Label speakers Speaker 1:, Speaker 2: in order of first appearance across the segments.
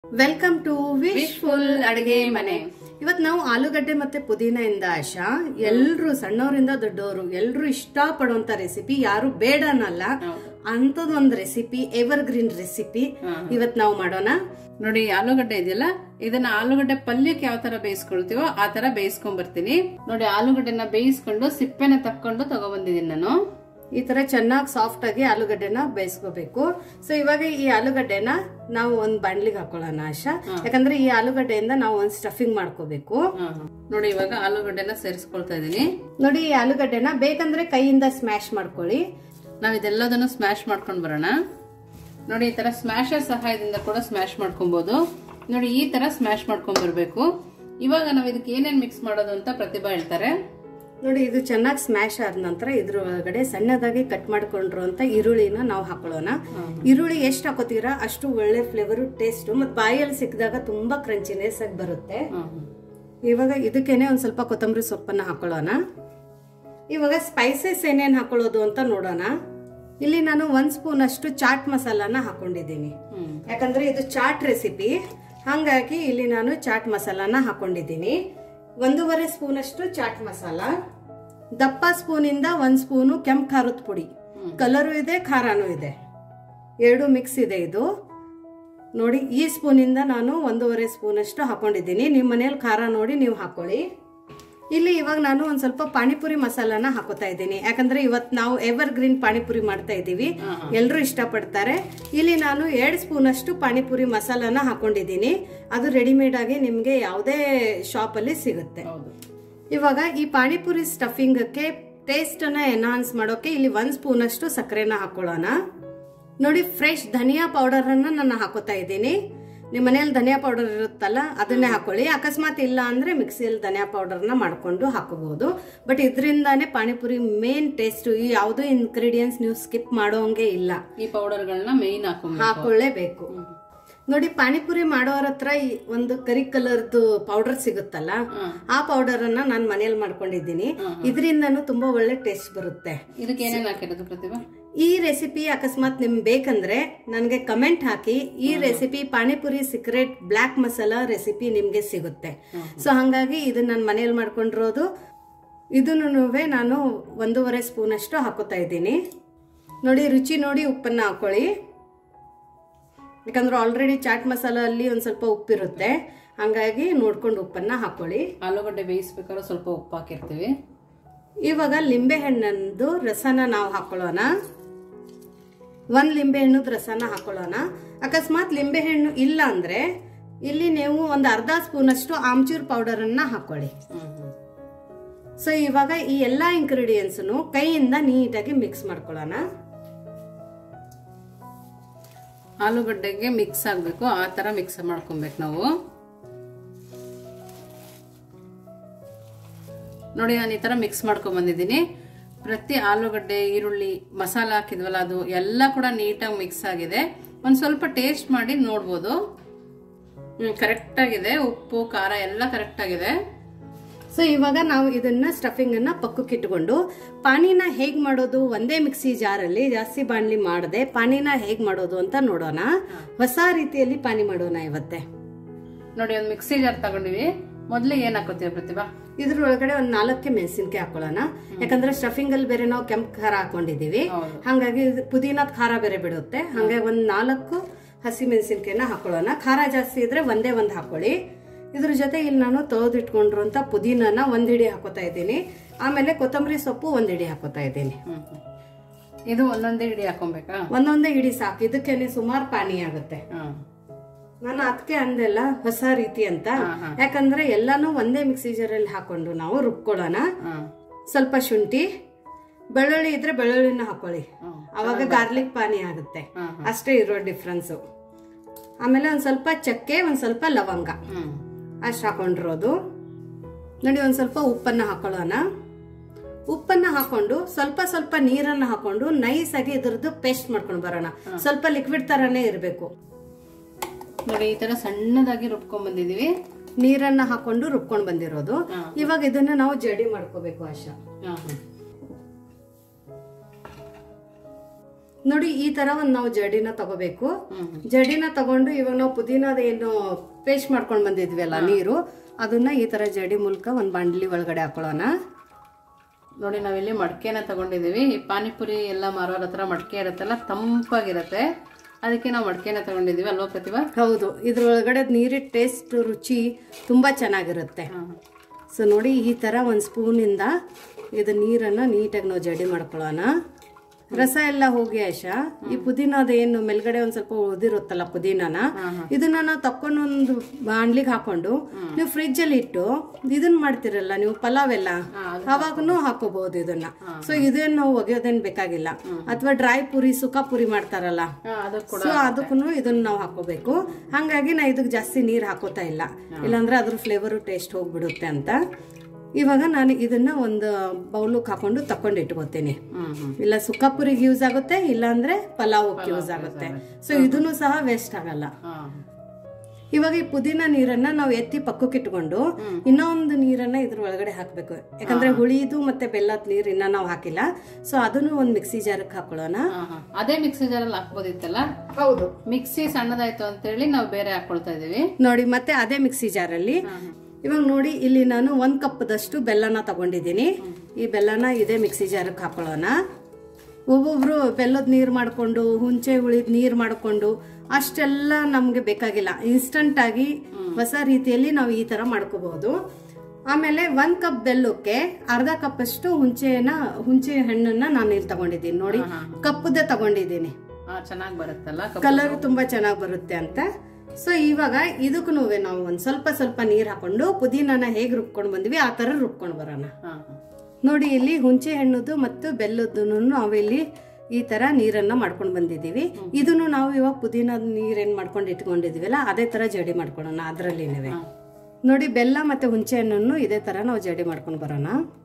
Speaker 1: Welcome to
Speaker 2: wishful ಅಡುಗೆ ಮನೆ
Speaker 1: ಇವತ್ ನಾವು ಆಲೂಗಡ್ಡೆ ಮತ್ತೆ ಪುದೀನದಿಂದ ಆಶಾ ಎಲ್ರು ಸಣ್ಣವರಿಂದ ದೊಡ್ಡವರು ಎಲ್ರು ಇಷ್ಟ ಪಡುವಂತ ರೆಸಿಪಿ ಯಾರು ಬೇಡ ಅನ್ನಲ್ಲ ಅಂತದೊಂದ್ ರೆಸಿಪಿ ಎವರ್ ಗ್ರೀನ್ ರೆಸಿಪಿ ಇವತ್ ನಾವು ಮಾಡೋಣ
Speaker 2: ನೋಡಿ ಆಲೂಗಡ್ಡೆ ಇದೆಯಲ್ಲ ಇದನ್ನ ಆಲೂಗಡ್ಡೆ ಪಲ್ಯಕ್ಕೆ ಯಾವ ತರ ಬೇಯಿಸ್ಕೊಳ್ತೀವೋ ಆ ತರ ಬೇಯಿಸ್ಕೊಂಡ್ ಬರ್ತೀನಿ ನೋಡಿ ಆಲೂಗಡ್ಡೆನ ಬೇಯಿಸ್ಕೊಂಡು ಸಿಪ್ಪೆನ ತಕ್ಕೊಂಡು ತಗೊಬಂದಿದ್ದೀನಿ ನಾನು
Speaker 1: ಈ ತರ ಚೆನ್ನಾಗಿ ಸಾಫ್ಟ್ ಆಗಿ ಆಲೂಗಡ್ಡೆನ ಬೇಯಿಸ್ಕೋಬೇಕು ಸೊ ಇವಾಗ ಈ ಆಲೂಗಡ್ಡೆನ ನಾವು ಒಂದ್ ಬಾಣ್ಲಿಗೆ ಹಾಕೊಳ್ಳೋಣ ಆಶಾ ಯಾಕಂದ್ರೆ ಈ ಆಲೂಗಡ್ಡೆಯಿಂದ ನಾವು ಒಂದ್ ಸ್ಟಫಿಂಗ್ ಮಾಡ್ಕೋಬೇಕು
Speaker 2: ಹಾ, ಹಾ. ನೋಡಿ ಇವಾಗ ಆಲೂಗಡ್ಡೆನ ಸೇರಿಸ್ಕೊಳ್ತಾ ಇದೀನಿ
Speaker 1: ನೋಡಿ ಈ ಆಲೂಗಡ್ಡೆನ ಬೇಕಂದ್ರೆ ಕೈಯಿಂದ ಸ್ಮ್ಯಾಶ್ ಮಾಡ್ಕೊಳ್ಳಿ
Speaker 2: ನಾವ್ ಇದೆಲ್ಲದನ್ನು ಸ್ಮ್ಯಾಶ್ ಮಾಡ್ಕೊಂಡ್ ಬರೋಣ ನೋಡಿ ಈ ತರ ಸ್ಮ್ಯಾಶರ್ ಸಹಾಯದಿಂದ ಕೂಡ ಸ್ಮ್ಯಾಶ್ ಮಾಡ್ಕೊಬಹುದು ನೋಡಿ ಈ ತರ ಸ್ಮ್ಯಾಶ್ ಮಾಡ್ಕೊಂಡ್ ಬರ್ಬೇಕು ಇವಾಗ ನಾವ್ ಇದಕ್ಕೆ ಏನೇನ್ ಮಿಕ್ಸ್ ಮಾಡೋದು ಅಂತ ಪ್ರತಿಭಾ ಹೇಳ್ತಾರೆ
Speaker 1: ನೋಡಿ ಇದು ಚೆನ್ನಾಗಿ ಸ್ಮ್ಯಾಶ್ ಆದ ನಂತರ ಇದ್ರ ಒಳಗಡೆ ಸಣ್ಣದಾಗಿ ಕಟ್ ಮಾಡ್ಕೊಂಡ್ರು ಅಂತ ಈರುಳ್ಳಿನ ನಾವು ಹಾಕೊಳ್ಳೋಣ ಈರುಳ್ಳಿ ಎಷ್ಟು ಹಾಕೋತೀರಾ ಅಷ್ಟು ಒಳ್ಳೆ ಫ್ಲೇವರ್ ಟೇಸ್ಟ್ ಮತ್ತೆ ಬಾಯಲ್ಲಿ ಸಿಕ್ಕಿದಾಗ ತುಂಬಾ ಕ್ರಂಚಿನೆಸ್ ಆಗಿ ಬರುತ್ತೆ
Speaker 2: ಹಾ, ಹಾ.
Speaker 1: ಇವಾಗ ಇದಕ್ಕೇನೆ ಒಂದ್ ಸ್ವಲ್ಪ ಕೊತ್ತಂಬರಿ ಸೊಪ್ಪನ್ನ ಹಾಕೊಳ್ಳೋಣ ಇವಾಗ ಸ್ಪೈಸಸ್ ಏನೇನ್ ಹಾಕೊಳ್ಳೋದು ಅಂತ ನೋಡೋಣ ಇಲ್ಲಿ ನಾನು ಒಂದ್ ಸ್ಪೂನ್ ಅಷ್ಟು ಚಾಟ್ ಮಸಾಲಾನ ಹಾಕೊಂಡಿದ್ದೀನಿ
Speaker 2: ಹ್ಮ್
Speaker 1: ಯಾಕಂದ್ರೆ ಇದು ಚಾಟ್ ರೆಸಿಪಿ ಹಾಗಾಗಿ ಇಲ್ಲಿ ನಾನು ಚಾಟ್ ಮಸಾಲಾನ ಹಾಕೊಂಡಿದ್ದೀನಿ ಒಂದೂವರೆ ಸ್ಪೂನ್ ಅಷ್ಟು ಚಾಟ್ ಮಸಾಲ ದಪ್ಪ ಸ್ಪೂನಿಂದ ಒಂದ್ ಸ್ಪೂನು ಕೆಂಪು ಖಾರದ ಪುಡಿ ಕಲರು ಇದೆ ಖಾರನೂ ಇದೆ ಎರಡು ಮಿಕ್ಸ್ ಇದೆ ಇದು ನೋಡಿ ಈ ಸ್ಪೂನಿಂದ ನಾನು ಒಂದೂವರೆ ಸ್ಪೂನ್ ಅಷ್ಟು ಹಾಕೊಂಡಿದ್ದೀನಿ ನಿಮ್ಮ ಮನೇಲಿ ಖಾರ ನೋಡಿ ನೀವು ಹಾಕೊಳ್ಳಿ ಇಲ್ಲಿ ಇವಾಗ ನಾನು ಒಂದ್ ಸ್ವಲ್ಪ ಪಾನಿಪುರಿ ಮಸಾಲಾನ ಹಾಕೋತಾ ಇದ್ದೀನಿ ಯಾಕಂದ್ರೆ ಇವತ್ ನಾವು ಎವರ್ ಗ್ರೀನ್ ಪಾನಿಪುರಿ ಮಾಡ್ತಾ ಇದ್ದೀವಿ ಎಲ್ಲರೂ ಇಷ್ಟಪಡ್ತಾರೆ ಇಲ್ಲಿ ನಾನು ಎರಡು ಸ್ಪೂನ್ ಅಷ್ಟು ಪಾನಿಪುರಿ ಮಸಾಲಾನ ಹಾಕೊಂಡಿದ್ದೀನಿ ಅದು ರೆಡಿಮೇಡ್ ಆಗಿ ನಿಮ್ಗೆ ಯಾವುದೇ ಶಾಪ್ ಅಲ್ಲಿ ಸಿಗುತ್ತೆ
Speaker 2: ಹೌದು
Speaker 1: ಇವಾಗ ಈ ಪಾನಿಪುರಿ ಸ್ಟಫಿಂಗಕ್ಕೆ ಟೇಸ್ಟ್ ಅನ್ನ ಎನ್ಹಾನ್ಸ್ ಮಾಡೋಕೆ ಇಲ್ಲಿ ಒಂದ್ ಸ್ಪೂನ್ ಅಷ್ಟು ಸಕ್ಕರೆನ ಹಾಕೊಳ್ಳೋಣ ನೋಡಿ ಫ್ರೆಶ್ ಧನಿಯಾ ಪೌಡರ್ ಅನ್ನ ನಾನು ಹಾಕೋತಾ ಇದ್ದೀನಿ ನಿಮ್ಮ ಮನೇಲಿ ಧನಿಯಾ ಪೌಡರ್ ಇರುತ್ತಲ್ಲ ಅದನ್ನೇ ಹಾಕೊಳ್ಳಿ ಅಕಸ್ಮಾತ್ ಇಲ್ಲ ಅಂದ್ರೆ ಮಿಕ್ಸಿಯಲ್ಲಿ ಧನಿಯಾ ಪೌಡರ್ನ ಮಾಡ್ಕೊಂಡು ಹಾಕೋಬಹುದು ಬಟ್ ಇದರಿಂದಾನೇ ಪಾನಿಪುರಿ ಮೇನ್ ಟೇಸ್ಟ್ ಈ ಯಾವುದೋ ಇಂಗ್ರೀಡಿಯೆಂಟ್ಸ್ ನೀವು ಸ್ಕಿಪ್ ಮಾಡೋಂಗೆ ಇಲ್ಲ
Speaker 2: ಈ ಪೌಡರ್ಗಳನ್ನ ಮೇಯ್ನ್ ಹಾಕೊಂಡ್ಬೇಕು
Speaker 1: ಹಾಕೊಳ್ಳೇಬೇಕು ನೋಡಿ ಪಾನಿಪುರಿ ಮಾಡೋರ ಹತ್ರ ಈ ಒಂದು ಕರಿ ಕಲರ್ದು ಪೌಡರ್ ಸಿಗುತ್ತಲ್ಲ ಆ ಪೌಡರ್ ಅನ್ನ ನಾನು ಮನೇಲಿ ಮಾಡ್ಕೊಂಡಿದ್ದೀನಿ ಇದರಿಂದನೂ ತುಂಬಾ ಒಳ್ಳೆ ಟೇಸ್ಟ್ ಬರುತ್ತೆ
Speaker 2: ಇದಕ್ಕೆ ಏನೇನ್ ಹಾಕಿರೋದು ಪ್ರತಿಭಾ
Speaker 1: ಈ ರೆಸಿಪಿ ಅಕಸ್ಮಾತ್ ನಿಮ್ಗೆ ಬೇಕಂದ್ರೆ ನನಗೆ ಕಮೆಂಟ್ ಹಾಕಿ ಈ recipe panipuri secret black masala recipe ನಿಮ್ಗೆ ಸಿಗುತ್ತೆ ಸೊ ಹಂಗಾಗಿ ಇದನ್ನ ನಾನು ಮನೇಲಿ ಮಾಡ್ಕೊಂಡಿರೋದು ಇದನ್ನು ನಾನು ಒಂದೂವರೆ ಸ್ಪೂನ್ ಅಷ್ಟು ಹಾಕೋತಾ ಇದ್ದೀನಿ ನೋಡಿ ರುಚಿ ನೋಡಿ ಉಪ್ಪನ್ನ ಹಾಕೊಳ್ಳಿ ಯಾಕಂದ್ರೆ ಆಲ್ರೆಡಿ ಚಾಟ್ ಮಸಾಲ ಅಲ್ಲಿ ಒಂದ್ ಸ್ವಲ್ಪ ಉಪ್ಪಿರುತ್ತೆ ಹಂಗಾಗಿ ನೋಡ್ಕೊಂಡು ಉಪ್ಪನ್ನ ಹಾಕೊಳ್ಳಿ
Speaker 2: ಆಲೂಗಡ್ಡೆ ಬೇಯಿಸ್ಬೇಕಾದ್ರೆ ಸ್ವಲ್ಪ ಉಪ್ಪು ಹಾಕಿರ್ತೀವಿ
Speaker 1: ಇವಾಗ ಲಿಂಬೆ ಹಣ್ಣಂದು ರಸನ ನಾವು ಹಾಕೊಳ್ಳೋಣ ಒಂದ್ ಲಿಂಬೆ ಹಣ್ಣದ ರಸನ ಹಾಕೊಳ್ಳೋಣ ಅಕಸ್ಮಾತ್ ಲಿಂಬೆ ಹಣ್ಣು ಇಲ್ಲ ಅಂದ್ರೆ ಇಲ್ಲಿ ನೀವು ಒಂದು ಅರ್ಧ ಸ್ಪೂನ್ ಅಷ್ಟು ಆಮ್ಚೂರ್ ಪೌಡರ್ ಅನ್ನ ಹಾಕೊಳ್ಳಿ ಸೊ ಇವಾಗ ಈ ಎಲ್ಲಾ ಇಂಗ್ರೀಡಿಯೆಂಟ್ಸ್ ಕೈಯಿಂದ ನೀಟಾಗಿ ಮಿಕ್ಸ್ ಮಾಡ್ಕೊಳ್ಳೋಣ
Speaker 2: ಆಲೂಗಡ್ಡೆಗೆ ಮಿಕ್ಸ್ ಆಗ್ಬೇಕು ಆ ತರ ಮಿಕ್ಸ್ ಮಾಡ್ಕೊಬೇಕು ನಾವು ನೋಡಿ ನಾನು ಈ ತರ ಮಿಕ್ಸ್ ಮಾಡ್ಕೊಂಡ್ ಬಂದಿದ್ದೀನಿ ಪ್ರತಿ ಆಲೂಗಡ್ಡೆ ಈರುಳ್ಳಿ ಮಸಾಲ ಹಾಕಿದ್ವಲ್ಲ ಅದು ಎಲ್ಲ ಕೂಡ ನೀಟಾಗಿ ಮಿಕ್ಸ್ ಆಗಿದೆ ಒಂದ್ ಸ್ವಲ್ಪ ಟೇಸ್ಟ್ ಮಾಡಿ ನೋಡ್ಬೋದು ಹ್ಮ್ ಕರೆಕ್ಟ್ ಆಗಿದೆ ಉಪ್ಪು ಖಾರ ಎಲ್ಲ ಕರೆಕ್ಟ್ ಆಗಿದೆ
Speaker 1: ಸೊ ಇವಾಗ ನಾವು ಇದನ್ನ ಸ್ಟಫಿಂಗ್ ಅನ್ನ ಪಕ್ಕಕ್ಕೆ ಇಟ್ಕೊಂಡು ಪಾನಿನ ಹೇಗ್ ಮಾಡೋದು ಒಂದೇ ಮಿಕ್ಸಿ ಜಾರಲ್ಲಿ ಜಾಸ್ತಿ ಬಾಣ್ಲಿ ಮಾಡದೆ ಪಾನಿನ ಹೇಗ್ ಮಾಡೋದು ಅಂತ ನೋಡೋಣ ಹೊಸ ರೀತಿಯಲ್ಲಿ ಪಾನಿ ಮಾಡೋಣ ಇವತ್ತೆ
Speaker 2: ನೋಡಿ ಒಂದು ಮಿಕ್ಸಿ ಜಾರ್ ತಗೊಂಡಿವಿ ಮೊದ್ಲಿಗೆ ಏನ್ ಹಾಕೋತೀವಿ ಪ್ರತಿಭಾ
Speaker 1: ಇದ್ರ ಒಳಗಡೆ ಒಂದ್ ನಾಲ್ಕೆ ಮೆಣಸಿನ್ಕಾಯಿ ಹಾಕೊಳ್ಳೋಣ ಯಾಕಂದ್ರೆ ಸ್ಟಫಿಂಗ್ ಅಲ್ಲಿ ಬೇರೆ ನಾವು ಕೆಂಪು ಖಾರ ಹಾಕೊಂಡಿದೀವಿ
Speaker 2: ಹೌದು.
Speaker 1: ಹಂಗಾಗಿ ಇದು ಪುದೀನದ ಖಾರ ಬೇರೆ ಬಿಡುತ್ತೆ ಹಂಗಾಗಿ ಒಂದ್ ನಾಲ್ಕು ಹಸಿ ಮೆಣಸಿನ್ಕಾಯಿನ ಹಾಕೊಳ್ಳೋಣ ಖಾರ ಜಾಸ್ತಿ ಇದ್ರೆ ಒಂದೇ ಒಂದ್ ಹಾಕೊಳ್ಳಿ ಇದ್ರ ಜೊತೆ ಇಲ್ಲಿ ನಾನು ತೊಳೆದಿಟ್ಕೊಂಡಿರುವಂತ ಪುದೀನನ ಒಂದ್ ಹಿಡಿ ಹಾಕೋತಾ ಇದ್ದೀನಿ ಆಮೇಲೆ ಕೊತ್ತಂಬರಿ ಸೊಪ್ಪು ಒಂದ್ ಹಿಡಿ ಹಾಕೋತಾ ಇದ್ದೀನಿ
Speaker 2: ಹ್ಮ್ ಹ್ಮ್. ಇದು ಒಂದೊಂದೇ ಹಿಡಿ ಹಾಕೊಬೇಕಾ
Speaker 1: ಒಂದೊಂದೇ ಹಿಡಿ ಸಾಕು ಇದಕ್ಕೇನೆ ಸುಮಾರು ಪಾನಿ ಆಗುತ್ತೆ
Speaker 2: ಹ್ಮ್
Speaker 1: ನಾನು ಅದಕ್ಕೆ ಅಂದೆಲ್ಲ ಹೊಸ ರೀತಿ ಅಂತ ಯಾಕಂದ್ರೆ ಎಲ್ಲಾನು ಒಂದೇ ಮಿಕ್ಸಿ ಜಾರಲ್ಲಿ ಹಾಕೊಂಡು ನಾವು ರುಬ್ಕೊಳ್ಳೋಣ
Speaker 2: ಹ್ಮ್
Speaker 1: ಸ್ವಲ್ಪ ಶುಂಠಿ ಬೆಳ್ಳುಳ್ಳಿ ಇದ್ರೆ ಬೆಳ್ಳುಳ್ಳಿನ ಹಾಕೊಳ್ಳಿ
Speaker 2: ಹ್ಮ್.
Speaker 1: ಅವಾಗ ಗಾರ್ಲಿಕ್ ಪಾನಿ ಆಗುತ್ತೆ
Speaker 2: ಹ್ಮ್,
Speaker 1: ಅಷ್ಟೇ ಇರೋ ಡಿಫ್ರೆನ್ಸು ಆಮೇಲೆ ಒಂದ್ ಸ್ವಲ್ಪ ಚಕ್ಕೆ ಒಂದ್ ಸ್ವಲ್ಪ ಲವಂಗ
Speaker 2: ಹ್ಮ್
Speaker 1: ಅಷ್ಟು ಹಾಕೊಂಡಿರೋದು ನೋಡಿ ಒಂದ್ ಸ್ವಲ್ಪ ಉಪ್ಪನ್ನ ಹಾಕೊಳ್ಳೋಣ ಉಪ್ಪನ್ನ ಹಾಕೊಂಡು ಸ್ವಲ್ಪ ಸ್ವಲ್ಪ ನೀರನ್ನ ಹಾಕೊಂಡು ನೈಸ್ ಆಗಿ ಇದ್ರದ್ದು ಪೇಸ್ಟ್ ಮಾಡ್ಕೊಂಡು ಬರೋಣ ಸ್ವಲ್ಪ ಲಿಕ್ವಿಡ್ ತರಾನೇ ಇರಬೇಕು
Speaker 2: ನೋಡಿ ಈ ತರ ಸಣ್ಣದಾಗಿ ರುಬ್ಕೊಂಡ್ ಬಂದಿದೀವಿ
Speaker 1: ನೀರನ್ನ ಹಾಕೊಂಡು ರುಬ್ಕೊಂಡು ಬಂದಿರೋದು ಇವಾಗ ಇದನ್ನ ನಾವು ಜಡಿ ಮಾಡ್ಕೋಬೇಕು ಆಶಾ
Speaker 2: ಹಾ, ಹಾ.
Speaker 1: ನೋಡಿ ಈ ತರ ಒಂದ್ ನಾವು ಜಡಿನ ತಗೋಬೇಕು ಜಡಿನ ತಗೊಂಡು ಇವಾಗ ನಾವು ಪುದೀನದ ಏನು ಪೇಸ್ಟ್ ಮಾಡ್ಕೊಂಡ್ ಬಂದಿದ್ವಿ ಅಲ್ಲ ನೀರು ಅದನ್ನ ಈ ತರ ಜಡಿ ಮೂಲಕ ಒಂದ್ ಬಾಂಡ್ಲಿ ಒಳಗಡೆ ಹಾಕೊಳ್ಳೋಣ
Speaker 2: ನೋಡಿ ನಾವಿಲ್ಲಿ ಮಡಕೆನ ತಗೊಂಡಿದೀವಿ ಈ ಪಾನಿಪುರಿ ಎಲ್ಲ ಮಾರೋರ ಹತ್ರ ಮಡಕೆ ಇರುತ್ತಲ್ಲ ತಂಪಾಗಿರುತ್ತೆ ಅದಕ್ಕೆ ನಾವು ಮಡಕೆನ ತಗೊಂಡಿದೀವಿ ಅಲ್ವಾ ಪ್ರತಿಭಾ
Speaker 1: ಹೌದು ಇದ್ರ ಒಳಗಡೆ ನೀರಿನ ಟೇಸ್ಟ್ ರುಚಿ ತುಂಬಾ ಚೆನ್ನಾಗಿರುತ್ತೆ ಸೊ ನೋಡಿ ಈ ತರ ಒಂದ್ ಸ್ಪೂನಿಂದ ಇದು ನೀರನ್ನ ನೀಟಾಗಿ ನಾವು ಜಡಿ ಮಾಡ್ಕೊಳ್ಳೋಣ ರಸ ಎಲ್ಲ ಹೋಗಿ ಆಶಾ ಈ ಪುದೀನದ ಏನು ಮೇಲ್ಗಡೆ ಒಂದ್ ಸ್ವಲ್ಪ ಉಳಿದಿರುತ್ತಲ್ಲ ಪುದೀನನ ಇದನ್ನ ನಾವು ತಕ್ಕೊಂಡು ಒಂದು ಬಾಣ್ಲಿಗೆ ಹಾಕೊಂಡು ನೀವು ಫ್ರಿಜ್ ಅಲ್ಲಿ ಇಟ್ಟು ಇದನ್ನ ಮಾಡ್ತಿರಲ್ಲ ನೀವು ಪಲಾವ್ ಎಲ್ಲ ಅವಾಗೂ ಹಾಕೋಬಹುದು ಇದನ್ನ ಸೊ ಇದೇನ್ ನಾವು ಒಗೆಯೋದೇನ್ ಬೇಕಾಗಿಲ್ಲ ಅಥವಾ ಡ್ರೈ ಪುರಿ ಸುಕ್ಕ ಪುರಿ ಮಾಡ್ತಾರಲ್ಲ
Speaker 2: ಅದು ಕೂಡ
Speaker 1: ಸೊ ಅದಕ್ಕೂ ಇದನ್ನ ನಾವು ಹಾಕೋಬೇಕು ಹಂಗಾಗಿ ನಾ ಇದಕ್ಕೆ ಜಾಸ್ತಿ ನೀರ್ ಹಾಕೋತಾ ಇಲ್ಲ ಇಲ್ಲಾಂದ್ರೆ ಅದ್ರ ಫ್ಲೇವರ್ ಟೇಸ್ಟ್ ಹೋಗ್ಬಿಡುತ್ತೆ ಅಂತ ಇವಾಗ ನಾನು ಇದನ್ನ ಒಂದು ಬೌಲಿಗೆ ಹಾಕೊಂಡು ತಕೊಂಡು ಇಟ್ಕೋತೀನಿ
Speaker 2: ಹ್ಮ್ ಹ್ಮ್
Speaker 1: ಇಲ್ಲ ಸುಕ್ಕಪುರಿಗೆ ಯೂಸ್ ಆಗುತ್ತೆ ಇಲ್ಲಾಂದ್ರೆ ಪಲಾವಕ್ಕೆ ಯೂಸ್ ಆಗುತ್ತೆ ಸೊ ಇದನ್ನು ಸಹ ವೇಸ್ಟ್ ಆಗಲ್ಲ
Speaker 2: ಹಾ
Speaker 1: ಇವಾಗ ಈ ಪುದೀನ ನೀರನ್ನ ನಾವು ಎತ್ತಿ ಪಕ್ಕಕ್ಕೆ ಇಟ್ಕೊಂಡು ಇನ್ನೊಂದು ನೀರನ್ನ ಇದ್ರ ಒಳಗಡೆ ಹಾಕ್ಬೇಕು ಯಾಕಂದ್ರೆ ಹುಳಿದು ಮತ್ತೆ ಬೆಲ್ಲದ ನೀರ್ ಇನ್ನ ನಾವು ಹಾಕಿಲ್ಲ ಸೊ ಅದನ್ನು ಒಂದ್ ಮಿಕ್ಸಿ ಜಾರಕ್ಕೆ ಹಾಕೊಳ್ಳೋಣ
Speaker 2: ಹಾ, ಹಾ. ಅದೇ ಮಿಕ್ಸಿ ಜಾರಲ್ಲಿ ಹಾಕ್ಬೋದಿತ್ತಲ್ಲ
Speaker 1: ಹೌದು
Speaker 2: ಮಿಕ್ಸಿ ಸಣ್ಣದಾಯ್ತು ಅಂತೇಳಿ ನಾವು ಬೇರೆ ಹಾಕೊಳ್ತಾ ಇದೀವಿ
Speaker 1: ನೋಡಿ ಮತ್ತೆ ಅದೇ ಮಿಕ್ಸಿ ಜಾರಲ್ಲಿ ಇವಾಗ ನೋಡಿ ಇಲ್ಲಿ ನಾನು ಒಂದ್ ಕಪ್ದಷ್ಟು ಬೆಲ್ಲನ ತಗೊಂಡಿದ್ದೀನಿ ಈ ಬೆಲ್ಲನ ಇದೇ ಮಿಕ್ಸಿ ಜಾರಕ್ಕೆ ಹಾಕೊಳ್ಳೋಣ ಒಬ್ಬೊಬ್ರು ಬೆಲ್ಲದ ನೀರು ಮಾಡ್ಕೊಂಡು ಹುಂಚೆ ಉಳಿದ ನೀರು ಮಾಡ್ಕೊಂಡು ಅಷ್ಟೆಲ್ಲ ನಮ್ಗೆ ಬೇಕಾಗಿಲ್ಲ ಇನ್ಸ್ಟಂಟ್ ಆಗಿ ಹೊಸ ರೀತಿಯಲ್ಲಿ ನಾವು ಈ ತರ ಮಾಡ್ಕೋಬಹುದು ಆಮೇಲೆ ಒಂದ್ ಕಪ್ ಬೆಲ್ಲಕ್ಕೆ ಅರ್ಧ ಕಪ್ ಅಷ್ಟು ಹುಂಚೆನ ಹುಂಚೆ ಹಣ್ಣನ್ನ ನಾನು ಇಲ್ಲಿ ತಗೊಂಡಿದ್ದೀನಿ ನೋಡಿ ಕಪ್ಪದೇ ತಗೊಂಡಿದ್ದೀನಿ
Speaker 2: ಹಾ ಚೆನ್ನಾಗಿ ಬರುತ್ತಲ್ಲ ಕಪ್ಪು.
Speaker 1: ಕಲರ್ ತುಂಬಾ ಚೆನ್ನಾಗಿ ಬರುತ್ತೆ ಅಂತ ಸೊ ಇವಾಗ ಇದಕ್ಕೂ ನಾವು ಒಂದ್ ಸ್ವಲ್ಪ ಸ್ವಲ್ಪ ನೀರ್ ಹಾಕೊಂಡು ಪುದೀನನ ಹೇಗ್ ರುಬ್ಕೊಂಡು ಬಂದ್ವಿ ಆ ತರ ರುಬ್ಕೊಂಡು ಬರೋಣ
Speaker 2: ಹಾ ಹಾ.
Speaker 1: ನೋಡಿ ಇಲ್ಲಿ ಹುಂಚೆ ಹಣ್ಣುದು ಮತ್ತು ಬೆಲ್ಲದ್ದು ನಾವಿಲ್ಲಿ ಈ ತರ ನೀರನ್ನ ಮಾಡ್ಕೊಂಡು ಬಂದಿದೀವಿ ಇದನ್ನು ನಾವು ಇವಾಗ ಪುದೀನ ನೀರೇನ್ ಮಾಡ್ಕೊಂಡು ಇಟ್ಕೊಂಡಿದೀವಲ್ಲ ಅದೇ ತರ ಜಡಿ ಮಾಡ್ಕೊಳ್ಳೋಣ ಅದ್ರಲ್ಲಿನೇ ನೋಡಿ ಬೆಲ್ಲ ಮತ್ತೆ ಹುಂಚೆ ಹಣ್ಣನ್ನು ಇದೇ ತರ ನಾವು ಜಡಿ ಮಾಡ್ಕೊಂಡು ಬರೋಣ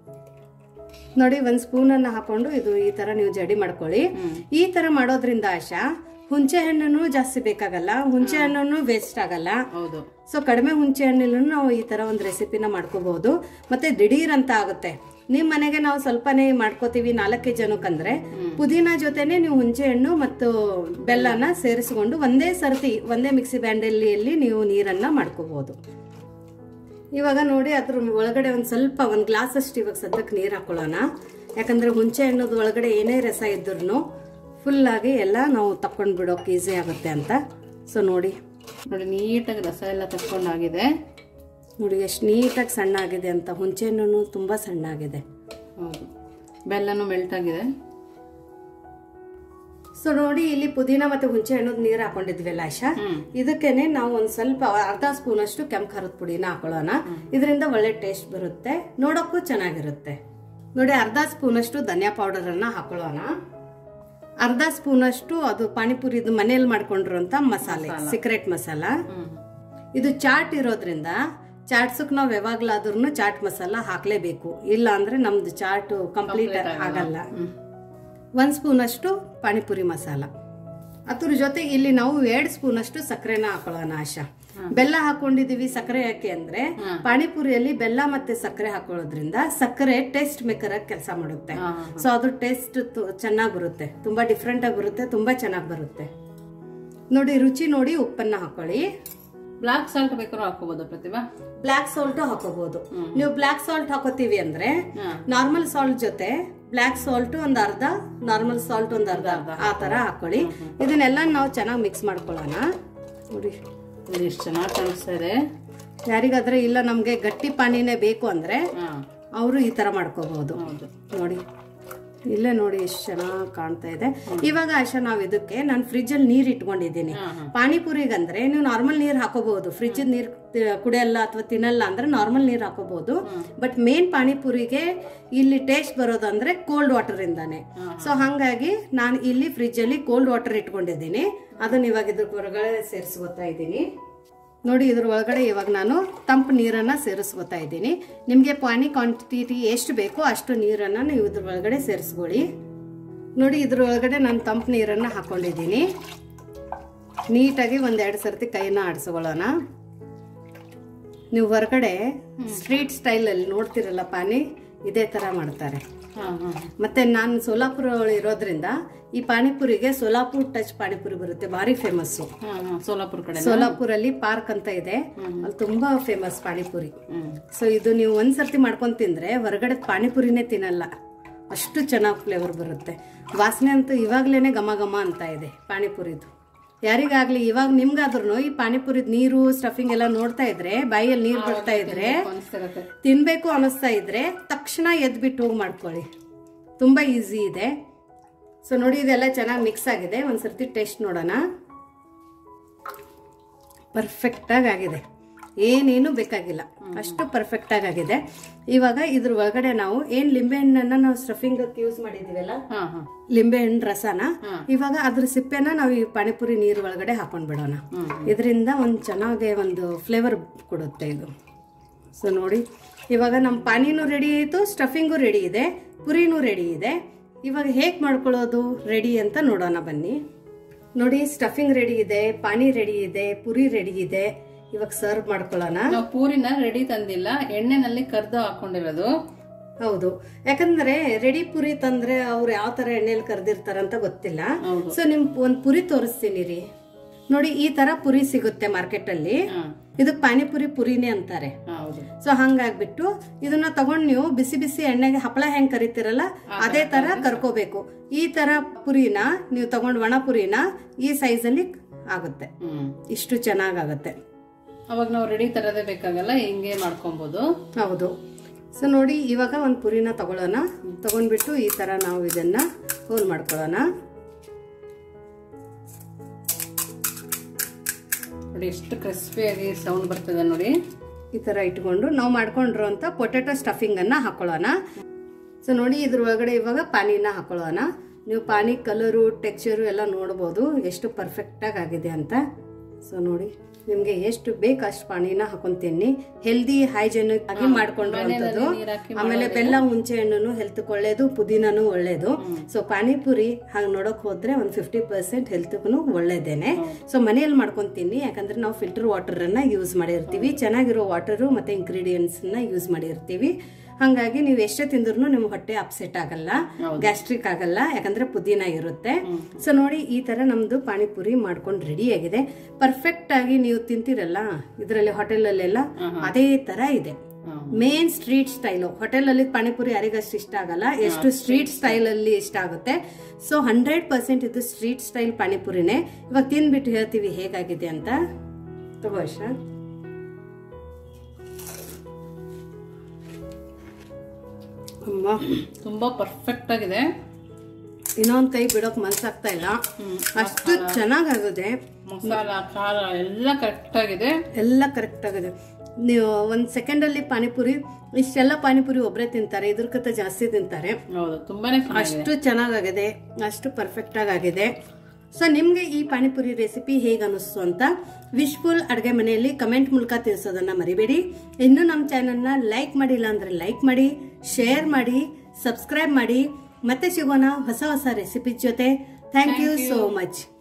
Speaker 1: ನೋಡಿ ಒಂದ್ ಸ್ಪೂನ್ ಅನ್ನ ಹಾಕೊಂಡು ಇದು ಈ ತರ ನೀವು ಜಡಿ ಮಾಡ್ಕೊಳ್ಳಿ ಈ ತರ ಮಾಡೋದ್ರಿಂದ ಆಶಾ ಹುಂಚೆ ಹಣ್ಣನ್ನು ಜಾಸ್ತಿ ಬೇಕಾಗಲ್ಲ ಹುಂಚೆ ಹಣ್ಣನ್ನು ವೇಸ್ಟ್ ಆಗಲ್ಲ
Speaker 2: ಹೌದು
Speaker 1: ಸೊ ಕಡಿಮೆ ಹುಂಚೆ ಹಣ್ಣಲ್ಲೂ ನಾವು ಈ ತರ ಒಂದು ರೆಸಿಪಿನ ಮಾಡ್ಕೋಬಹುದು ಮತ್ತೆ ದಿಢೀರ್ ಅಂತ ಆಗುತ್ತೆ ನಿಮ್ ಮನೆಗೆ ನಾವು ಸ್ವಲ್ಪನೇ ಮಾಡ್ಕೋತೀವಿ ನಾಲ್ಕೇ ಜನಕ್ಕಂದ್ರೆ ಪುದೀನ ಜೊತೆನೆ ನೀವು ಹುಂಚೆ ಹಣ್ಣು ಮತ್ತು ಬೆಲ್ಲನ ಸೇರಿಸಿಕೊಂಡು ಒಂದೇ ಸರ್ತಿ ಒಂದೇ ಮಿಕ್ಸಿ ಬ್ಯಾಂಡಲ್ಲಿಯಲ್ಲಿ ನೀವು ನೀರನ್ನ ಮಾಡ್ಕೋಬಹುದು ಇವಾಗ ನೋಡಿ ಅದ್ರ ಒಳಗಡೆ ಒಂದ್ ಸ್ವಲ್ಪ ಒಂದ್ ಗ್ಲಾಸ್ ಅಷ್ಟು ಇವಾಗ ಸದ್ಯಕ್ಕೆ ನೀರ್ ಹಾಕೊಳ್ಳೋಣ ಯಾಕಂದ್ರೆ ಹುಂಚೆ ಹಣ್ಣದ ಒಳಗಡೆ ಏನೇ ರಸ ಇದ್ರೂ ಫುಲ್ ಆಗಿ ಎಲ್ಲ ನಾವು ತಕೊಂಡ್ ಬಿಡೋಕೆ ಈಸಿ ಆಗುತ್ತೆ ಅಂತ ಸೊ ನೋಡಿ
Speaker 2: ನೋಡಿ ನೀಟಾಗಿ ರಸ ಎಲ್ಲ ತಕ್ಕೊಂಡಾಗಿದೆ
Speaker 1: ನೋಡಿ ಎಷ್ಟು ನೀಟಾಗಿ ಸಣ್ಣ ಆಗಿದೆ ಅಂತ ಹುಂಚೆ ಹಣ್ಣು ತುಂಬಾ ಸಣ್ಣ ಆಗಿದೆ
Speaker 2: ಹೌದು ಬೆಲ್ಲನು ಮೆಲ್ಟ್ ಆಗಿದೆ
Speaker 1: ಸೊ ನೋಡಿ ಇಲ್ಲಿ ಪುದೀನ ಮತ್ತೆ ಹುಂಚೆ ಹಣ್ಣದ ನೀರು ಹಾಕೊಂಡಿದ್ವಲ್ಲ ಆಶಾ
Speaker 2: ಹ್ಮ್.
Speaker 1: ಇದಕ್ಕೇನೆ ನಾವು ಒಂದ್ ಸ್ವಲ್ಪ ಅರ್ಧ ಸ್ಪೂನ್ ಅಷ್ಟು ಕೆಂಪು ಖಾರದ ಪುಡಿನ ಹಾಕೊಳ್ಳೋಣ ಇದರಿಂದ ಒಳ್ಳೆ ಟೇಸ್ಟ್ ಬರುತ್ತೆ ನೋಡಕ್ಕೂ ಚೆನ್ನಾಗಿರುತ್ತೆ ನೋಡಿ ಅರ್ಧ ಸ್ಪೂನ್ ಅಷ್ಟು ಧನಿಯಾ ಪೌಡರ್ ಅನ್ನ ಹಾಕೊಳ್ಳೋಣ ಅರ್ಧ ಸ್ಪೂನ್ ಅಷ್ಟು ಅದು ಪಾನಿಪುರಿದು ಮನೇಲಿ ಮಾಡ್ಕೊಂಡಿರುವಂತ ಮಸಾಲೆ ಸೀಕ್ರೆಟ್ ಮಸಾಲ
Speaker 2: ಹ್ಮ್
Speaker 1: ಇದು ಚಾಟ್ ಇರೋದ್ರಿಂದ ಚಾಟ್ಸಕ್ ನಾವ್ ಯಾವಾಗ್ಲಾದ್ರೂ ಚಾಟ್ ಮಸಾಲ ಹಾಕ್ಲೇಬೇಕು ಇಲ್ಲ ಅಂದ್ರೆ ನಮ್ದು ಚಾಟ್ ಕಂಪ್ಲೀಟ್ ಆಗಲ್ಲ ಒಂದ್ ಸ್ಪೂನ್ ಅಷ್ಟು ಪಾನಿಪುರಿ ಮಸಾಲ ಅದ್ರ ಜೊತೆ ಇಲ್ಲಿ ನಾವು ಎರಡ್ ಸ್ಪೂನ್ ಅಷ್ಟು ಸಕ್ಕರೆನ ಹಾಕೊಳ್ಳೋಣ ಆಶಾ ಬೆಲ್ಲ ಹಾಕೊಂಡಿದೀವಿ ಸಕ್ಕರೆ ಯಾಕೆ ಅಂದ್ರೆ ಪಾನಿಪುರಿಯಲ್ಲಿ ಬೆಲ್ಲ ಮತ್ತೆ ಸಕ್ಕರೆ ಹಾಕೊಳ್ಳೋದ್ರಿಂದ ಸಕ್ಕರೆ ಟೇಸ್ಟ್ ಮೇಕರ್ ಆಗಿ ಕೆಲಸ ಮಾಡುತ್ತೆ
Speaker 2: ಹಾ,
Speaker 1: ಸೊ ಅದು ಟೇಸ್ಟ್ ಚೆನ್ನಾಗಿ ಬರುತ್ತೆ ತುಂಬಾ ಡಿಫ್ರೆಂಟ್ ಆಗಿ ಬರುತ್ತೆ ತುಂಬಾ ಚೆನ್ನಾಗಿ ಬರುತ್ತೆ ನೋಡಿ ರುಚಿ ನೋಡಿ ಉಪ್ಪನ್ನ ಹಾಕೊಳ್ಳಿ
Speaker 2: ಬ್ಲಾಕ್ ಸಾಲ್ಟ್ ಬೇಕಾದ್ರೂ ಹಾಕೋಬಹುದು ಪ್ರತಿಭಾ
Speaker 1: ಬ್ಲಾಕ್ ಸಾಲ್ಟ್ ಹಾಕೋಬಹುದು ನೀವು ಬ್ಲಾಕ್ ಸಾಲ್ಟ್ ಹಾಕೋತೀವಿ ಅಂದ್ರೆ
Speaker 2: ಹಾ.
Speaker 1: ನಾರ್ಮಲ್ ಸಾಲ್ಟ್ ಜೊತೆ ಬ್ಲಾಕ್ ಸಾಲ್ಟ್ ಒಂದ್ ಅರ್ಧ ನಾರ್ಮಲ್ ಸಾಲ್ಟ್ ಒಂದ್ ಅರ್ಧ ಆ ತರ ಹಾಕೊಳ್ಳಿ ಇದನ್ನೆಲ್ಲ ನಾವು ಚೆನ್ನಾಗಿ ಮಿಕ್ಸ್ ಮಾಡ್ಕೊಳ್ಳೋಣ ನೋಡಿ
Speaker 2: ಇದು ಎಷ್ಟು ಚೆನ್ನಾಗಿ ಕಾಣಿಸ್ತಾ ಇದೆ
Speaker 1: ಯಾರಿಗಾದ್ರೆ ಇಲ್ಲ ನಮ್ಗೆ ಗಟ್ಟಿ ಪಾನಿನೇ ಬೇಕು ಅಂದ್ರೆ
Speaker 2: ಹಾ
Speaker 1: ಅವರು ಈ ತರ ಮಾಡ್ಕೋಬಹುದು
Speaker 2: ಹೌದು
Speaker 1: ನೋಡಿ ಇಲ್ಲೇ ನೋಡಿ ಎಷ್ಟು ಚೆನ್ನಾಗಿ ಕಾಣ್ತಾ ಇದೆ ಇವಾಗ ಆಶಾ ನಾವ್ ಇದಕ್ಕೆ ನಾನು ಫ್ರಿಜ್ ಅಲ್ಲಿ ನೀರ್ ಇಟ್ಕೊಂಡಿದ್ದೀನಿ
Speaker 2: ಹಾ, ಹಾ.
Speaker 1: ಪಾನಿಪುರಿಗಂದ್ರೆ ನೀವು ನಾರ್ಮಲ್ ನೀರ್ ಹಾಕೋಬಹುದು ಫ್ರಿಜ್ ನೀರ್ ತಿ- ಕುಡಿಯಲ್ಲ ಅಥವಾ ತಿನ್ನಲ್ಲ ಅಂದ್ರೆ ನಾರ್ಮಲ್ ನೀರ್ ಹಾಕೋಬಹುದು ಬಟ್ ಮೇನ್ ಪಾನಿಪುರಿಗೆ ಇಲ್ಲಿ ಟೇಸ್ಟ್ ಬರೋದಂದ್ರೆ ಕೋಲ್ಡ್ ವಾಟರ್ ಇಂದಾನೆ ಸೊ ಹಂಗಾಗಿ ನಾನು ಇಲ್ಲಿ ಫ್ರಿಜ್ ಅಲ್ಲಿ ಕೋಲ್ಡ್ ವಾಟರ್ ಇಟ್ಕೊಂಡಿದ್ದೀನಿ ಅದನ್ನ ಇವಾಗ ಇದ್ರ ಹೊರಗಡೆ ಸೇರಿಸ್ಕೊತಾ ಇದ್ದೀನಿ ನೋಡಿ ಇದ್ರ ಒಳಗಡೆ ಇವಾಗ ನಾನು ತಂಪು ನೀರನ್ನ ಸೇರಿಸ್ಕೊತಾ ಇದ್ದೀನಿ ನಿಮಗೆ ಪಾನಿ ಕ್ವಾಂಟಿಟಿ ಎಷ್ಟು ಬೇಕೋ ಅಷ್ಟು ನೀರನ್ನ ನೀವು ಇದ್ರ ಒಳಗಡೆ ಸೇರಿಸ್ಕೊಳ್ಳಿ ನೋಡಿ ಇದ್ರ ಒಳಗಡೆ ನಾನು ತಂಪು ನೀರನ್ನ ಹಾಕೊಂಡಿದ್ದೀನಿ ನೀಟಾಗಿ ಒಂದೆರಡು ಸರ್ತಿ ಕೈನ ಆಡಿಸ್ಕೊಳ್ಳೋಣ ನೀವು ಹೊರಗಡೆ ಸ್ಟ್ರೀಟ್ ಸ್ಟೈಲಲ್ಲಿ ನೋಡ್ತಿರಲ್ಲ ಪಾನಿ ಇದೇ ತರ ಮಾಡ್ತಾರೆ
Speaker 2: ಹಾ ಹಾ
Speaker 1: ಮತ್ತೆ ನಾನು ಸೋಲಾಪುರ ಇರೋದ್ರಿಂದ ಈ ಪಾನಿಪುರಿಗೆ ಸೋಲಾಪುರ್ ಟಚ್ ಪಾನಿಪುರಿ ಬರುತ್ತೆ ಭಾರಿ ಫೇಮಸ್ಸು
Speaker 2: ಹಾ ಹಾ ಸೋಲಾಪುರ ಕಡೆ
Speaker 1: ಸೋಲಾಪುರಲ್ಲಿ ಪಾರ್ಕ್ ಅಂತ ಇದೆ ಅಲ್ಲಿ ತುಂಬಾ ಫೇಮಸ್ ಪಾನಿಪುರಿ
Speaker 2: ಹ್ಮ್
Speaker 1: ಸೊ ಇದು ನೀವು ಒಂದ್ಸರ್ತಿ ಮಾಡ್ಕೊಂಡ್ ತಿಂದ್ರೆ ಹೊರಗಡೆ ಪಾನಿಪುರಿನೇ ತಿನ್ನಲ್ಲ ಅಷ್ಟು ಚೆನ್ನಾಗಿ ಫ್ಲೇವರ್ ಬರುತ್ತೆ ವಾಸನೆ ಅಂತೂ ಇವಾಗ್ಲೇನೆ ಘಮ ಘಮ ಅಂತ ಇದೆ ಪಾನಿಪುರಿದು ಯಾರಿಗಾಗ್ಲಿ ಇವಾಗ ನಿಮ್ಗಾದ್ರೂ ಈ ಪಾನಿಪುರಿದ್ ನೀರು ಸ್ಟಫಿಂಗ್ ಎಲ್ಲ ನೋಡ್ತಾ ಇದ್ರೆ ಬಾಯಲ್ಲಿ ನೀರು ಬರ್ತಾ ಇದ್ರೆ
Speaker 2: ಅನಿಸ್ತಿರತ್ತೆ
Speaker 1: ತಿನ್ಬೇಕು ಅನಿಸ್ತಾ ಇದ್ರೆ ತಕ್ಷಣ ಎದ್ಬಿಟ್ಟು ಹೋಗಿ ಮಾಡ್ಕೊಳ್ಳಿ ತುಂಬಾ ಈಸಿ ಇದೆ ಸೊ ನೋಡಿ ಇದೆಲ್ಲ ಚೆನ್ನಾಗಿ ಮಿಕ್ಸ್ ಆಗಿದೆ ಒಂದ್ಸರ್ತಿ ಟೇಸ್ಟ್ ನೋಡೋಣ ಪರ್ಫೆಕ್ಟ್ ಆಗಿ ಆಗಿದೆ ಏನೇನು ಬೇಕಾಗಿಲ್ಲ ಅಷ್ಟು ಪರ್ಫೆಕ್ಟ್ ಆಗಿ ಆಗಿದೆ ಇವಾಗ ಇದ್ರ ಒಳಗಡೆ ನಾವು ಏನ್ ಲಿಂಬೆ ಹಣ್ಣನ್ನ ನಾವು ಸ್ಟಫಿಂಗ್ ಯೂಸ್ ಮಾಡಿದೀವಲ್ಲ
Speaker 2: ಹಾ ಹಾ
Speaker 1: ಲಿಂಬೆ ಹಣ್ಣು ರಸನ ಇವಾಗ ಅದ್ರ ಸಿಪ್ಪೆನ ನಾವು ಈ ಪಾನಿಪುರಿ ನೀರ್ ಒಳಗಡೆ ಹಾಕೊಂಡ್ ಬಿಡೋಣ ಇದರಿಂದ ಒಂದು ಚೆನ್ನಾಗಿ ಒಂದು ಫ್ಲೇವರ್ ಕೊಡುತ್ತೆ ಇದು ಸೊ ನೋಡಿ ಇವಾಗ ನಮ್ಮ ಪಾನಿನೂ ರೆಡಿ ಆಯಿತು ಸ್ಟಫಿಂಗು ರೆಡಿ ಇದೆ ಪುರಿನೂ ರೆಡಿ ಇದೆ ಇವಾಗ ಹೇಗೆ ಮಾಡ್ಕೊಳ್ಳೋದು ರೆಡಿ ಅಂತ ನೋಡೋಣ ಬನ್ನಿ ನೋಡಿ ಸ್ಟಫಿಂಗ್ ರೆಡಿ ಇದೆ ಪಾನಿ ರೆಡಿ ಇದೆ ಪುರಿ ರೆಡಿ ಇದೆ ಇವಾಗ ಸರ್ವ್ ಮಾಡ್ಕೊಳ್ಳೋಣ
Speaker 2: ನಾವು ಪೂರಿನ ರೆಡಿ ತಂದಿಲ್ಲ ಎಣ್ಣೆನಲ್ಲಿ ಕರ್ದು ಹಾಕೊಂಡಿರೋದು
Speaker 1: ಹೌದು ಯಾಕಂದ್ರೆ ರೆಡಿ ಪುರಿ ತಂದ್ರೆ ಅವ್ರು ಯಾವ ತರ ಎಣ್ಣೆಲಿ ಕರ್ದಿರ್ತಾರಂತ ಗೊತ್ತಿಲ್ಲ
Speaker 2: ಹೌದು.
Speaker 1: ಸೊ ನಿಮ್ ಒಂದ್ ಪುರಿ ತೋರಿಸ್ತೀನಿ ರೀ ನೋಡಿ ಈ ತರ ಪುರಿ ಸಿಗುತ್ತೆ ಮಾರ್ಕೆಟ್ ಅಲ್ಲಿ
Speaker 2: ಹಾ
Speaker 1: ಇದಕ್ ಪಾನಿಪುರಿ ಪುರಿನೇ ಅಂತಾರೆ
Speaker 2: ಹಾ, ಹೌದು
Speaker 1: ಸೊ ಹಂಗಾಗ್ಬಿಟ್ಟು ಇದನ್ನ ತಗೊಂಡ್ ನೀವು ಬಿಸಿ ಬಿಸಿ ಎಣ್ಣೆಗೆ ಹಪ್ಪಳ ಹೆಂಗ್ ಕರಿತಿರಲ್ಲ ಅದೇ ತರ ಕರ್ಕೋಬೇಕು ಈ ತರ ಪುರಿನ ನೀವು ತಗೊಂಡ್ ಒಣ ಪುರಿನ ಈ ಸೈಜ್ ಅಲ್ಲಿ ಆಗುತ್ತೆ
Speaker 2: ಹ್ಮ್
Speaker 1: ಇಷ್ಟು ಚೆನ್ನಾಗಾಗತ್ತೆ
Speaker 2: ಅವಾಗ ನಾವು ರೆಡಿ ತರದೇ ಬೇಕಾಗಲ್ಲ ಹಿಂಗೆ ಮಾಡ್ಕೊಬೋದು
Speaker 1: ಹೌದು ಸೊ ನೋಡಿ ಇವಾಗ ಒಂದು ಪುರಿನ ತಗೊಳ್ಳೋಣ ತಗೊಂಡ್ಬಿಟ್ಟು ಈ ತರ ನಾವು ಇದನ್ನ ಹೋಲ್ ಮಾಡ್ಕೊಳ್ಳೋಣ
Speaker 2: ನೋಡಿ ಎಷ್ಟು ಕ್ರಿಸ್ಪಿಯಾಗಿ ಸೌಂಡ್ ಬರ್ತದೆ ನೋಡಿ
Speaker 1: ಈ ತರ ಇಟ್ಕೊಂಡು ನಾವು ಮಾಡ್ಕೊಂಡಿರೋ ಅಂತ ಪೊಟೆಟೊ ಸ್ಟಫಿಂಗ್ ಅನ್ನ ಹಾಕೊಳ್ಳೋಣ ಸೊ ನೋಡಿ ಇದ್ರ ಒಳಗಡೆ ಇವಾಗ ಪಾನಿನ ಹಾಕೊಳ್ಳೋಣ ನೀವು ಪಾನಿ ಕಲರು ಟೆಕ್ಸ್ಚರು ಎಲ್ಲ ನೋಡ್ಬೋದು ಎಷ್ಟು ಪರ್ಫೆಕ್ಟಾಗಿ ಆಗಿದೆ ಅಂತ ಸೊ ನೋಡಿ ನಿಮ್ಗೆ ಎಷ್ಟು ಬೇಕು ಅಷ್ಟು ಪಾನಿನ ಹಾಕೊಂತೀನಿ ಹೆಲ್ದಿ ಹೈಜೆನಿಕ್ ಆಗಿ ಮಾಡ್ಕೊಂಡಿರುವಂಥದ್ದು
Speaker 2: ನೀರ್ ಹಾಕಿ
Speaker 1: ಆಮೇಲೆ ಬೆಲ್ಲ ಹುಂಚೆ ಹಣ್ಣು ಹೆಲ್ತ್ ಒಳ್ಳೇದು ಪುದೀನನು ಒಳ್ಳೇದು ಸೊ ಪಾನಿಪುರಿ ಹಾಗೆ ನೋಡಕ್ ಹೋದ್ರೆ ಒಂದು ಫಿಫ್ಟಿ ಪರ್ಸೆಂಟ್ ಹೆಲ್ತ್ಗೂ ಒಳ್ಳೇದೇನೆ ಸೊ ಮನೆಯಲ್ಲಿ ಮಾಡ್ಕೊಂತೀನಿ ಯಾಕಂದ್ರೆ ನಾವು ಫಿಲ್ಟರ್ ವಾಟರ್ ಅನ್ನ ಯೂಸ್ ಮಾಡಿರ್ತೀವಿ ಚೆನ್ನಾಗಿರೋ ವಾಟರು ಮತ್ತೆ ಇಂಗ್ರೀಡಿಯೆಂಟ್ಸ್ ನ ಯೂಸ್ ಮಾಡಿರ್ತೀವಿ ಹಂಗಾಗಿ ನೀವು ಎಷ್ಟೇ ತಿಂದ್ರು ನಿಮ್ಗೆ ಹೊಟ್ಟೆ ಅಪ್ಸೆಟ್ ಆಗಲ್ಲ ಗ್ಯಾಸ್ಟ್ರಿಕ್ ಆಗಲ್ಲ ಯಾಕಂದ್ರೆ ಪುದೀನ ಇರುತ್ತೆ ಸೊ ನೋಡಿ ಈ ತರ ನಮ್ದು ಪಾನಿಪುರಿ ಮಾಡ್ಕೊಂಡು ರೆಡಿ ಆಗಿದೆ ಪರ್ಫೆಕ್ಟ್ ಆಗಿ ನೀವು ತಿಂತಿರಲ್ಲ ಇದರಲ್ಲಿ ಹೋಟೆಲಲ್ಲೆಲ್ಲ ಅದೇ ತರ ಇದೆ
Speaker 2: ಹಾ.
Speaker 1: ಮೇನ್ ಸ್ಟ್ರೀಟ್ ಸ್ಟೈಲು ಹೋಟೆಲ್ ಅಲ್ಲಿ ಪಾನಿಪುರಿ ಯಾರಿಗಷ್ಟು ಇಷ್ಟ ಆಗಲ್ಲ ಎಷ್ಟು ಸ್ಟ್ರೀಟ್ ಸ್ಟೈಲ್ ಅಲ್ಲಿ ಇಷ್ಟ ಆಗುತ್ತೆ ಸೊ ಹಂಡ್ರೆಡ್ ಪರ್ಸೆಂಟ್ ಇದು ಸ್ಟ್ರೀಟ್ ಸ್ಟೈಲ್ ಪಾನಿಪುರಿನೇ ಇವಾಗ ತಿಂದ್ಬಿಟ್ಟು ಹೇಳ್ತೀವಿ ಹೇಗಾಗಿದೆ ಅಂತ ತಗೋ ಅರ್ಷಾ. ಅಮ್ಮ
Speaker 2: ತುಂಬಾ ಪರ್ಫೆಕ್ಟ್ ಆಗಿದೆ
Speaker 1: ಇನ್ನೊಂದ್ ಕೈ ಬಿಡೋಕ್ ಮನ್ಸಾಗ್ತಾ ಇಲ್ಲ ಅಷ್ಟು ಚೆನ್ನಾಗಾಗಿದೆ
Speaker 2: ಮಸಾಲ ಖಾರ ಎಲ್ಲ ಕರೆಕ್ಟ್ ಆಗಿದೆ
Speaker 1: ಎಲ್ಲ ಕರೆಕ್ಟ್ ಆಗಿದೆ ನೀವು ಒಂದ್ ಸೆಕೆಂಡ್ ಅಲ್ಲಿ ಪಾನಿಪುರಿ ಇಷ್ಟೆಲ್ಲ ಪಾನಿಪುರಿ ಒಬ್ರೇ ತಿಂತಾರೆ ಇದ್ರಕ್ಕಿಂತ ಜಾಸ್ತಿ ತಿಂತಾರೆ
Speaker 2: ಹೌದು ತುಂಬಾನೇ ಚೆನ್ನಾಗಿದೆ
Speaker 1: ಅಷ್ಟು ಚೆನ್ನಾಗಾಗಿದೆ ಅಷ್ಟು ಪರ್ಫೆಕ್ಟ್ ಆಗಿದೆ ಸೊ ನಿಮ್ಗೆ ಈ ಪಾನಿಪುರಿ ರೆಸಿಪಿ ಹೇಗೆ ಅನಿಸ್ತು ಅಂತ ವಿಶ್ಫುಲ್ ಅಡುಗೆ ಮನೆಯಲ್ಲಿ ಕಮೆಂಟ್ ಮೂಲಕ ತಿಳಿಸೋದನ್ನ ಮರಿಬೇಡಿ ಇನ್ನು ನಮ್ಮ ಚಾನಲ್ನ ಲೈಕ್ ಮಾಡಿಲ್ಲ ಅಂದ್ರೆ ಲೈಕ್ ಮಾಡಿ ಶೇರ್ ಮಾಡಿ ಸಬ್ಸ್ಕ್ರೈಬ್ ಮಾಡಿ ಮತ್ತೆ ಸಿಗೋಣ ಹೊಸ ಹೊಸ ರೆಸಿಪಿ ಜೊತೆ ಥ್ಯಾಂಕ್ ಯು ಸೋ ಮಚ್